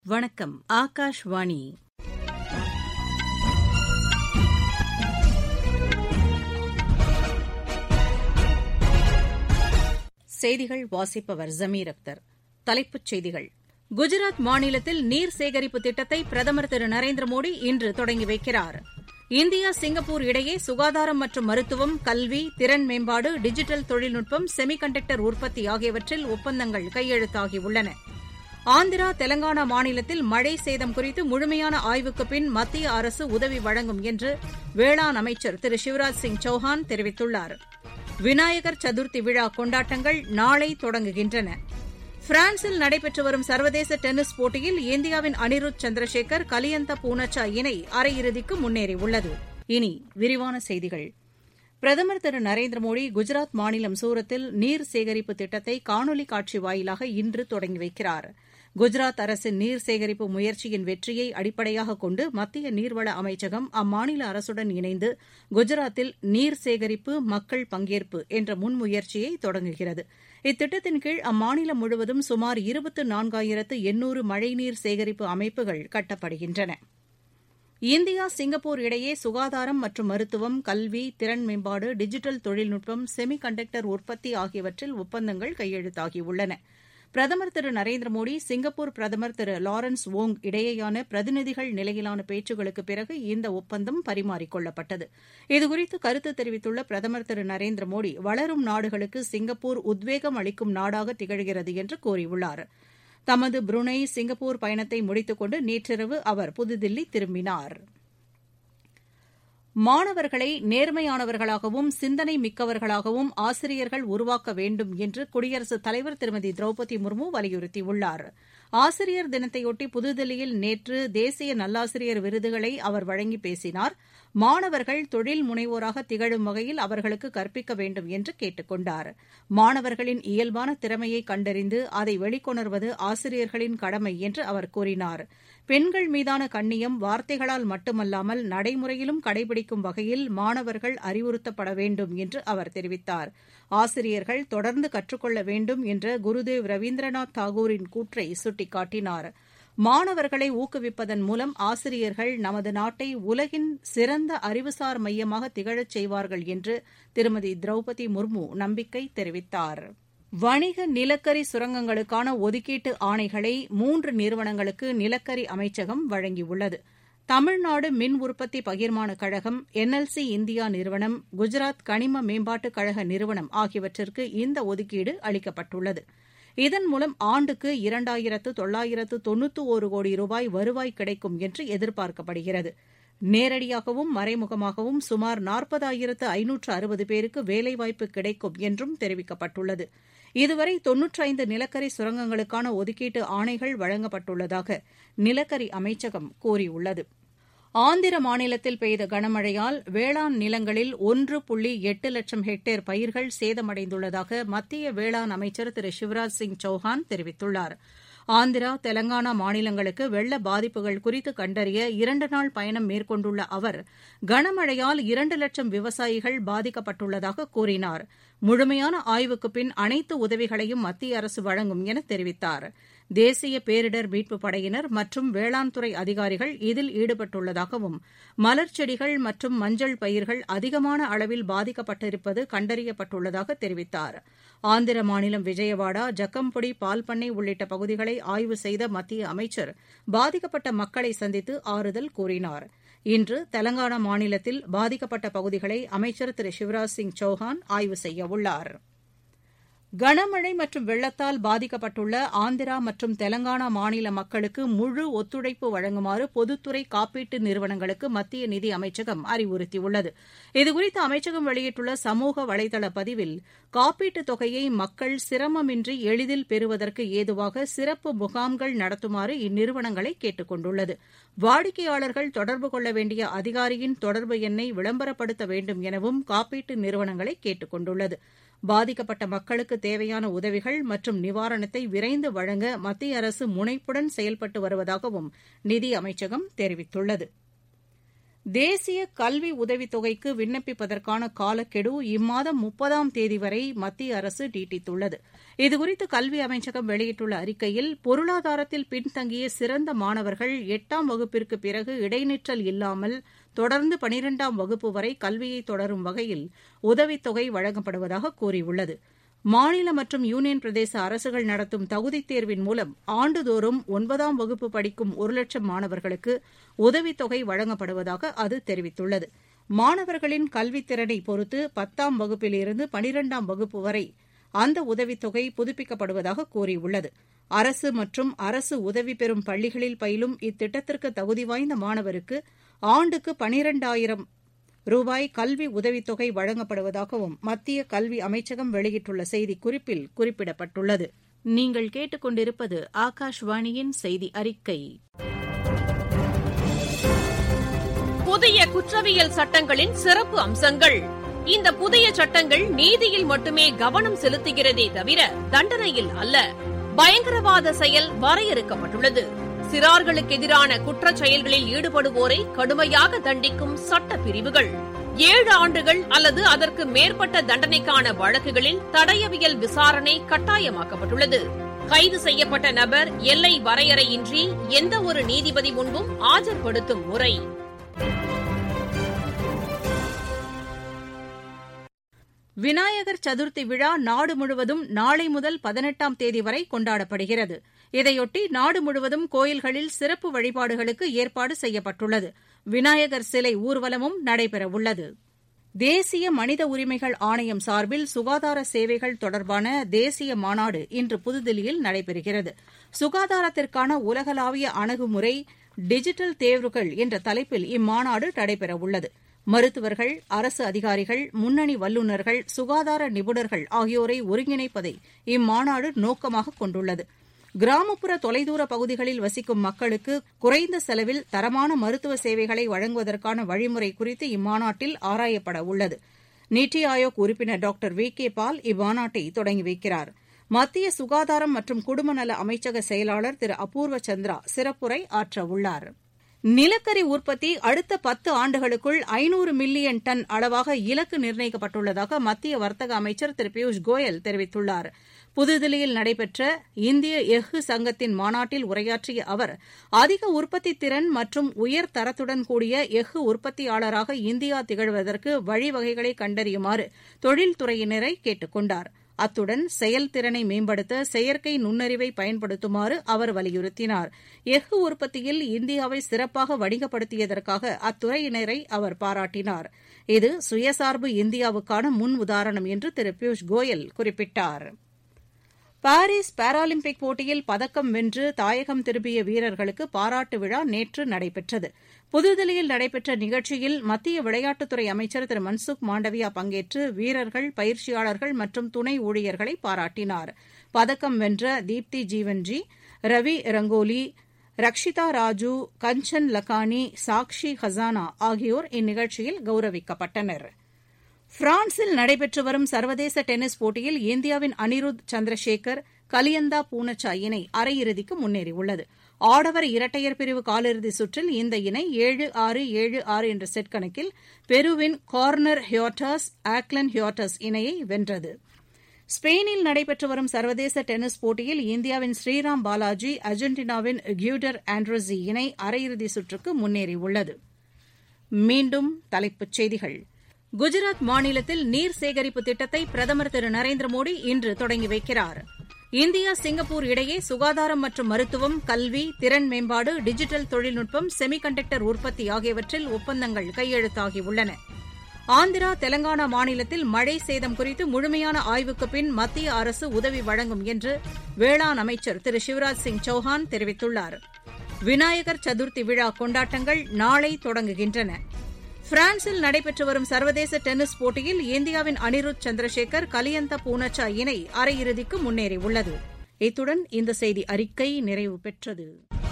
வணக்கம் ஆகாஷ்வாணி செய்திகள் வாசிப்பவர் ஜமீர் அக்தர் தலைப்புச் செய்திகள் குஜராத் மாநிலத்தில் நீர் சேகரிப்பு திட்டத்தை பிரதமர் திரு நரேந்திர மோடி இன்று தொடங்கி வைக்கிறார் இந்தியா சிங்கப்பூர் இடையே சுகாதாரம் மற்றும் மருத்துவம் கல்வி திறன் மேம்பாடு டிஜிட்டல் தொழில்நுட்பம் செமி கண்டக்டர் உற்பத்தி ஆகியவற்றில் ஒப்பந்தங்கள் கையெழுத்தாகியுள்ளன ஆந்திரா தெலங்கானா மாநிலத்தில் மழை சேதம் குறித்து முழுமையான ஆய்வுக்குப் பின் மத்திய அரசு உதவி வழங்கும் என்று வேளாண் அமைச்சர் திரு சிவராஜ் சிங் சௌஹான் தெரிவித்துள்ளார் விநாயகர் சதுர்த்தி விழா கொண்டாட்டங்கள் நாளை தொடங்குகின்றன பிரான்சில் நடைபெற்று வரும் சர்வதேச டென்னிஸ் போட்டியில் இந்தியாவின் அனிருத் சந்திரசேகர் கலியந்த பூனச்சா இணை அரையிறுதிக்கு முன்னேறியுள்ளது இனி விரிவான செய்திகள் பிரதமர் திரு நரேந்திர மோடி குஜராத் மாநிலம் சூரத்தில் நீர் சேகரிப்பு திட்டத்தை காணொலி காட்சி வாயிலாக இன்று தொடங்கி வைக்கிறார் குஜராத் அரசின் நீர் சேகரிப்பு முயற்சியின் வெற்றியை அடிப்படையாகக் கொண்டு மத்திய நீர்வள அமைச்சகம் அம்மாநில அரசுடன் இணைந்து குஜராத்தில் நீர் சேகரிப்பு மக்கள் பங்கேற்பு என்ற முன்முயற்சியை தொடங்குகிறது இத்திட்டத்தின் கீழ் அம்மாநிலம் முழுவதும் சுமார் இருபத்து நான்காயிரத்து எண்ணூறு மழைநீர் சேகரிப்பு அமைப்புகள் கட்டப்படுகின்றன இந்தியா சிங்கப்பூர் இடையே சுகாதாரம் மற்றும் மருத்துவம் கல்வி திறன் மேம்பாடு டிஜிட்டல் தொழில்நுட்பம் செமி கண்டக்டர் உற்பத்தி ஆகியவற்றில் ஒப்பந்தங்கள் கையெழுத்தாகியுள்ளன பிரதமர் திரு நரேந்திர மோடி சிங்கப்பூர் பிரதமர் திரு லாரன்ஸ் வோங் இடையேயான பிரதிநிதிகள் நிலையிலான பேச்சுகளுக்குப் பிறகு இந்த ஒப்பந்தம் பரிமாறிக்கொள்ளப்பட்டது இதுகுறித்து கருத்து தெரிவித்துள்ள பிரதமர் திரு நரேந்திர மோடி வளரும் நாடுகளுக்கு சிங்கப்பூர் உத்வேகம் அளிக்கும் நாடாக திகழ்கிறது என்று கூறியுள்ளார் தமது புருனை சிங்கப்பூர் பயணத்தை முடித்துக் கொண்டு நேற்றிரவு அவர் புதுதில்லி திரும்பினார் மாணவர்களை நேர்மையானவர்களாகவும் சிந்தனை மிக்கவர்களாகவும் ஆசிரியர்கள் உருவாக்க வேண்டும் என்று குடியரசுத் தலைவர் திருமதி திரௌபதி முர்மு வலியுறுத்தியுள்ளார் ஆசிரியர் தினத்தையொட்டி புதுதில்லியில் நேற்று தேசிய நல்லாசிரியர் விருதுகளை அவர் வழங்கி பேசினார் மாணவர்கள் தொழில் முனைவோராக திகழும் வகையில் அவர்களுக்கு கற்பிக்க வேண்டும் என்று கேட்டுக் கொண்டார் மாணவர்களின் இயல்பான திறமையை கண்டறிந்து அதை வெளிக்கொணர்வது ஆசிரியர்களின் கடமை என்று அவர் கூறினார் பெண்கள் மீதான கண்ணியம் வார்த்தைகளால் மட்டுமல்லாமல் நடைமுறையிலும் கடைபிடிக்கும் வகையில் மாணவர்கள் அறிவுறுத்தப்பட வேண்டும் என்று அவர் தெரிவித்தார் ஆசிரியர்கள் தொடர்ந்து கற்றுக்கொள்ள வேண்டும் என்ற குருதேவ் ரவீந்திரநாத் தாகூரின் கூற்றை சுட்டிக்காட்டினார் மாணவர்களை ஊக்குவிப்பதன் மூலம் ஆசிரியர்கள் நமது நாட்டை உலகின் சிறந்த அறிவுசார் மையமாக திகழச் செய்வார்கள் என்று திருமதி திரௌபதி முர்மு நம்பிக்கை தெரிவித்தார் வணிக நிலக்கரி சுரங்கங்களுக்கான ஒதுக்கீட்டு ஆணைகளை மூன்று நிறுவனங்களுக்கு நிலக்கரி அமைச்சகம் வழங்கியுள்ளது தமிழ்நாடு மின் உற்பத்தி பகிர்மான கழகம் என்எல்சி இந்தியா நிறுவனம் குஜராத் கனிம மேம்பாட்டுக் கழக நிறுவனம் ஆகியவற்றிற்கு இந்த ஒதுக்கீடு அளிக்கப்பட்டுள்ளது இதன் மூலம் ஆண்டுக்கு இரண்டாயிரத்து தொள்ளாயிரத்து தொன்னூத்து ஒரு கோடி ரூபாய் வருவாய் கிடைக்கும் என்று எதிர்பார்க்கப்படுகிறது நேரடியாகவும் மறைமுகமாகவும் சுமார் நாற்பதாயிரத்து ஐநூற்று அறுபது பேருக்கு வேலைவாய்ப்பு கிடைக்கும் என்றும் தெரிவிக்கப்பட்டுள்ளது இதுவரை தொன்னூற்றைந்து நிலக்கரி சுரங்கங்களுக்கான ஒதுக்கீட்டு ஆணைகள் வழங்கப்பட்டுள்ளதாக நிலக்கரி அமைச்சகம் கூறியுள்ளது ஆந்திர மாநிலத்தில் பெய்த கனமழையால் வேளாண் நிலங்களில் ஒன்று புள்ளி எட்டு லட்சம் ஹெக்டேர் பயிர்கள் சேதமடைந்துள்ளதாக மத்திய வேளாண் அமைச்சர் திரு சிவராஜ் சிங் சௌஹான் தெரிவித்துள்ளார் ஆந்திரா தெலங்கானா மாநிலங்களுக்கு வெள்ள பாதிப்புகள் குறித்து கண்டறிய இரண்டு நாள் பயணம் மேற்கொண்டுள்ள அவர் கனமழையால் இரண்டு லட்சம் விவசாயிகள் பாதிக்கப்பட்டுள்ளதாக கூறினார் முழுமையான ஆய்வுக்குப் பின் அனைத்து உதவிகளையும் மத்திய அரசு வழங்கும் என தெரிவித்தார் தேசிய பேரிடர் மீட்புப் படையினர் மற்றும் வேளாண் துறை அதிகாரிகள் இதில் ஈடுபட்டுள்ளதாகவும் மலர் செடிகள் மற்றும் மஞ்சள் பயிர்கள் அதிகமான அளவில் பாதிக்கப்பட்டிருப்பது கண்டறியப்பட்டுள்ளதாக தெரிவித்தார் ஆந்திர மாநிலம் விஜயவாடா ஜக்கம்பொடி பால் பண்ணை உள்ளிட்ட பகுதிகளை ஆய்வு செய்த மத்திய அமைச்சர் பாதிக்கப்பட்ட மக்களை சந்தித்து ஆறுதல் கூறினார் இன்று தெலங்கானா மாநிலத்தில் பாதிக்கப்பட்ட பகுதிகளை அமைச்சர் திரு சிவராஜ் சிங் சௌஹான் ஆய்வு செய்யவுள்ளார் கனமழை மற்றும் வெள்ளத்தால் பாதிக்கப்பட்டுள்ள ஆந்திரா மற்றும் தெலங்கானா மாநில மக்களுக்கு முழு ஒத்துழைப்பு வழங்குமாறு பொதுத்துறை காப்பீட்டு நிறுவனங்களுக்கு மத்திய நிதி அமைச்சகம் அறிவுறுத்தியுள்ளது இதுகுறித்து அமைச்சகம் வெளியிட்டுள்ள சமூக வலைதள பதிவில் காப்பீட்டுத் தொகையை மக்கள் சிரமமின்றி எளிதில் பெறுவதற்கு ஏதுவாக சிறப்பு முகாம்கள் நடத்துமாறு இந்நிறுவனங்களை கேட்டுக் கொண்டுள்ளது வாடிக்கையாளர்கள் தொடர்பு கொள்ள வேண்டிய அதிகாரியின் தொடர்பு எண்ணை விளம்பரப்படுத்த வேண்டும் எனவும் காப்பீட்டு நிறுவனங்களை கேட்டுக் கொண்டுள்ளது பாதிக்கப்பட்ட மக்களுக்கு தேவையான உதவிகள் மற்றும் நிவாரணத்தை விரைந்து வழங்க மத்திய அரசு முனைப்புடன் செயல்பட்டு வருவதாகவும் நிதி அமைச்சகம் தெரிவித்துள்ளது தேசிய கல்வி உதவித்தொகைக்கு விண்ணப்பிப்பதற்கான காலக்கெடு இம்மாதம் முப்பதாம் தேதி வரை மத்திய அரசு நீட்டித்துள்ளது இதுகுறித்து கல்வி அமைச்சகம் வெளியிட்டுள்ள அறிக்கையில் பொருளாதாரத்தில் பின்தங்கிய சிறந்த மாணவர்கள் எட்டாம் வகுப்பிற்கு பிறகு இடைநிற்றல் இல்லாமல் தொடர்ந்து பனிரெண்டாம் வகுப்பு வரை கல்வியை தொடரும் வகையில் உதவித்தொகை வழங்கப்படுவதாக கூறியுள்ளது மாநில மற்றும் யூனியன் பிரதேச அரசுகள் நடத்தும் தகுதித் தேர்வின் மூலம் ஆண்டுதோறும் ஒன்பதாம் வகுப்பு படிக்கும் ஒரு லட்சம் மாணவர்களுக்கு உதவித்தொகை வழங்கப்படுவதாக அது தெரிவித்துள்ளது மாணவர்களின் கல்வித் திறனை பொறுத்து பத்தாம் வகுப்பிலிருந்து பனிரெண்டாம் வகுப்பு வரை அந்த உதவித்தொகை புதுப்பிக்கப்படுவதாக கூறியுள்ளது அரசு மற்றும் அரசு உதவி பெறும் பள்ளிகளில் பயிலும் இத்திட்டத்திற்கு தகுதி வாய்ந்த மாணவருக்கு ஆண்டுக்கு பனிரெண்டாயிரம் ரூபாய் கல்வி உதவித்தொகை வழங்கப்படுவதாகவும் மத்திய கல்வி அமைச்சகம் வெளியிட்டுள்ள செய்திக்குறிப்பில் குறிப்பிடப்பட்டுள்ளது நீங்கள் கேட்டுக்கொண்டிருப்பது ஆகாஷ்வாணியின் செய்தி அறிக்கை புதிய குற்றவியல் சட்டங்களின் சிறப்பு அம்சங்கள் இந்த புதிய சட்டங்கள் நீதியில் மட்டுமே கவனம் செலுத்துகிறதே தவிர தண்டனையில் அல்ல பயங்கரவாத செயல் வரையறுக்கப்பட்டுள்ளது சிறார்களுக்கு எதிரான குற்றச் செயல்களில் ஈடுபடுவோரை கடுமையாக தண்டிக்கும் சட்ட பிரிவுகள் ஏழு ஆண்டுகள் அல்லது அதற்கு மேற்பட்ட தண்டனைக்கான வழக்குகளில் தடயவியல் விசாரணை கட்டாயமாக்கப்பட்டுள்ளது கைது செய்யப்பட்ட நபர் எல்லை வரையறையின்றி எந்த ஒரு நீதிபதி முன்பும் ஆஜர்படுத்தும் முறை விநாயகர் சதுர்த்தி விழா நாடு முழுவதும் நாளை முதல் பதினெட்டாம் தேதி வரை கொண்டாடப்படுகிறது இதையொட்டி நாடு முழுவதும் கோயில்களில் சிறப்பு வழிபாடுகளுக்கு ஏற்பாடு செய்யப்பட்டுள்ளது விநாயகர் சிலை ஊர்வலமும் நடைபெறவுள்ளது தேசிய மனித உரிமைகள் ஆணையம் சார்பில் சுகாதார சேவைகள் தொடர்பான தேசிய மாநாடு இன்று புதுதில்லியில் நடைபெறுகிறது சுகாதாரத்திற்கான உலகளாவிய அணுகுமுறை டிஜிட்டல் தேர்வுகள் என்ற தலைப்பில் இம்மாநாடு நடைபெறவுள்ளது மருத்துவர்கள் அரசு அதிகாரிகள் முன்னணி வல்லுநர்கள் சுகாதார நிபுணர்கள் ஆகியோரை ஒருங்கிணைப்பதை இம்மாநாடு நோக்கமாக கொண்டுள்ளது கிராமப்புற தொலைதூர பகுதிகளில் வசிக்கும் மக்களுக்கு குறைந்த செலவில் தரமான மருத்துவ சேவைகளை வழங்குவதற்கான வழிமுறை குறித்து இம்மாநாட்டில் ஆராயப்பட உள்ளது நித்தி ஆயோக் உறுப்பினர் டாக்டர் வி கே பால் இம்மாநாட்டை தொடங்கி வைக்கிறார் மத்திய சுகாதாரம் மற்றும் குடும்பநல அமைச்சக செயலாளர் திரு அபூர்வ சந்திரா சிறப்புரை ஆற்றவுள்ளார் நிலக்கரி உற்பத்தி அடுத்த பத்து ஆண்டுகளுக்குள் ஐநூறு மில்லியன் டன் அளவாக இலக்கு நிர்ணயிக்கப்பட்டுள்ளதாக மத்திய வர்த்தக அமைச்சர் திரு பியூஷ் கோயல் தெரிவித்துள்ளார் புதுதில்லியில் நடைபெற்ற இந்திய எஃகு சங்கத்தின் மாநாட்டில் உரையாற்றிய அவர் அதிக உற்பத்தி திறன் மற்றும் உயர் தரத்துடன் கூடிய எஃகு உற்பத்தியாளராக இந்தியா திகழ்வதற்கு வழிவகைகளை கண்டறியுமாறு தொழில்துறையினரை கேட்டுக் கொண்டார் அத்துடன் செயல்திறனை மேம்படுத்த செயற்கை நுண்ணறிவை பயன்படுத்துமாறு அவர் வலியுறுத்தினார் எஃகு உற்பத்தியில் இந்தியாவை சிறப்பாக வணிகப்படுத்தியதற்காக அத்துறையினரை அவர் பாராட்டினார் இது சுயசார்பு இந்தியாவுக்கான முன் உதாரணம் என்று திரு பியூஷ் கோயல் குறிப்பிட்டார் பாரிஸ் பாராலிம்பிக் போட்டியில் பதக்கம் வென்று தாயகம் திரும்பிய வீரர்களுக்கு பாராட்டு விழா நேற்று நடைபெற்றது புதுதில்லியில் நடைபெற்ற நிகழ்ச்சியில் மத்திய விளையாட்டுத்துறை அமைச்சர் திரு மன்சுக் மாண்டவியா பங்கேற்று வீரர்கள் பயிற்சியாளர்கள் மற்றும் துணை ஊழியர்களை பாராட்டினார் பதக்கம் வென்ற தீப்தி ஜீவன்ஜி ரவி ரங்கோலி ரக்ஷிதா ராஜு கஞ்சன் லக்கானி சாக்ஷி ஹசானா ஆகியோர் இந்நிகழ்ச்சியில் கௌரவிக்கப்பட்டனர் பிரான்சில் நடைபெற்று வரும் சர்வதேச டென்னிஸ் போட்டியில் இந்தியாவின் அனிருத் சந்திரசேகர் கலியந்தா பூனச்சா இணை அரையிறுதிக்கு முன்னேறியுள்ளது ஆடவர் இரட்டையர் பிரிவு காலிறுதி சுற்றில் இந்த இணை ஏழு ஆறு ஏழு ஆறு என்ற செட் கணக்கில் பெருவின் கார்னர் ஹியோட்டஸ் ஆக்லன் ஹியோட்டஸ் இணையை வென்றது ஸ்பெயினில் நடைபெற்று வரும் சர்வதேச டென்னிஸ் போட்டியில் இந்தியாவின் ஸ்ரீராம் பாலாஜி அர்ஜென்டினாவின் கியூடர் ஆண்ட்ரஸி இணை அரையிறுதி சுற்றுக்கு முன்னேறியுள்ளது மீண்டும் தலைப்புச் செய்திகள் குஜராத் மாநிலத்தில் நீர் சேகரிப்பு திட்டத்தை பிரதமர் திரு நரேந்திர மோடி இன்று தொடங்கி வைக்கிறார் இந்தியா சிங்கப்பூர் இடையே சுகாதாரம் மற்றும் மருத்துவம் கல்வி திறன் மேம்பாடு டிஜிட்டல் தொழில்நுட்பம் செமிகண்டக்டர் உற்பத்தி ஆகியவற்றில் ஒப்பந்தங்கள் கையெழுத்தாகியுள்ளன ஆந்திரா தெலங்கானா மாநிலத்தில் மழை சேதம் குறித்து முழுமையான ஆய்வுக்கு பின் மத்திய அரசு உதவி வழங்கும் என்று வேளாண் அமைச்சர் திரு சிவராஜ் சிங் சௌஹான் தெரிவித்துள்ளார் விநாயகர் சதுர்த்தி விழா கொண்டாட்டங்கள் நாளை தொடங்குகின்றன பிரான்சில் நடைபெற்று வரும் சர்வதேச டென்னிஸ் போட்டியில் இந்தியாவின் அனிருத் சந்திரசேகர் கலியந்த பூனச்சா இணை அரையிறுதிக்கு முன்னேறியுள்ளது இத்துடன் இந்த செய்தி அறிக்கை நிறைவு பெற்றது